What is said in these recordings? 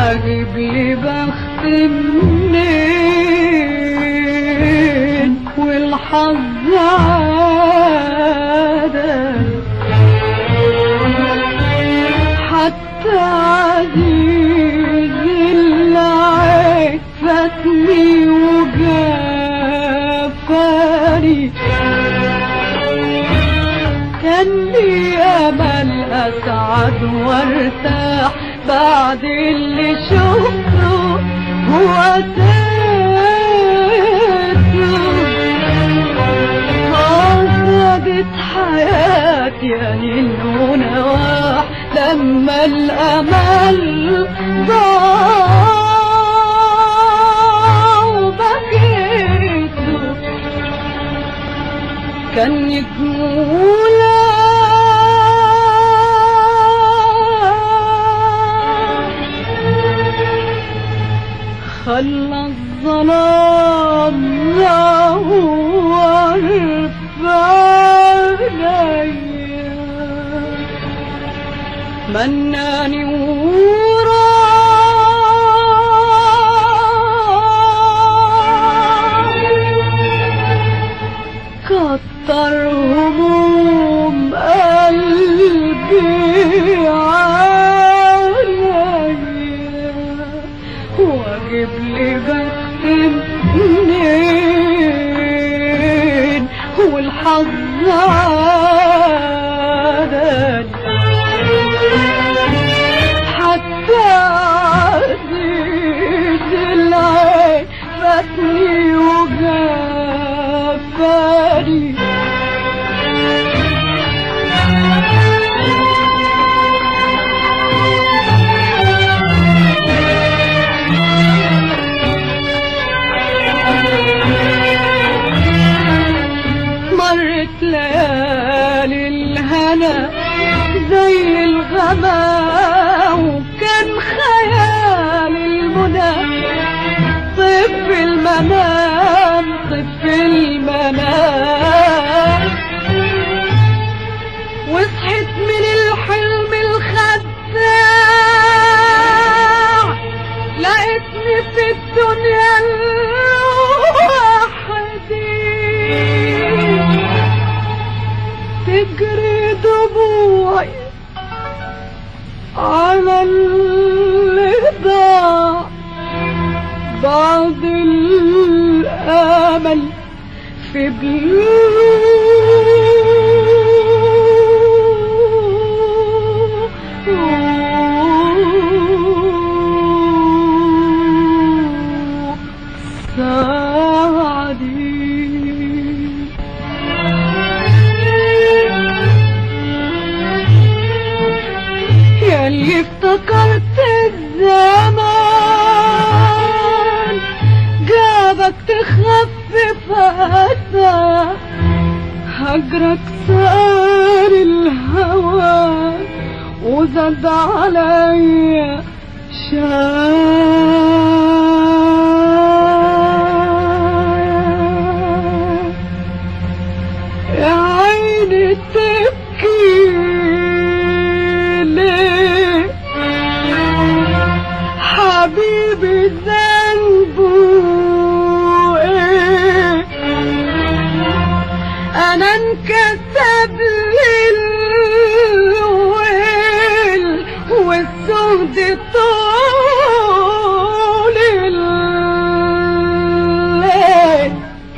واجيب لي بخت منين والحظ عادل حتى عزيز العين فاتني وجافاني كان لي امل اسعد وارتاح بعد اللي شفته وقتيته زادت حياتي أنين ونواح لما الأمل ضاع وبكيته كان يجمولا خلى الظلام يهور عليا مناني ورا كتر هموم قلبي عليا واجيب لي بخت منين والحظ عادل حتى عزيز العين فاتني وجافاني مرت ليالي الهنا زي الغما وكان خيال المنى طف المنام طف المنام وصحت من الحلم الخداع لقيتني في الدنيا لوحدي تجري دموعي على اللي ضاع بعد الامل في بلوغ سعدي ياللي افتكرت الزمان جابك تخفف أسى هجرك سار الهوى وزاد عليا شايا يا عيني تبكي ليه حبيبي ذنبه ايه انا انكتب لي الويل والسهد طول الليل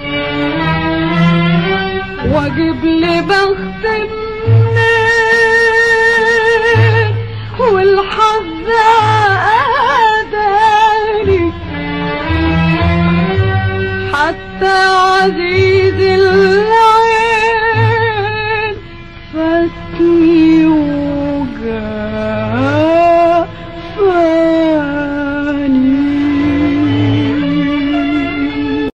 واجيب لي بخت منين والحظ قدري حتى عزيز العين فاتني وجاني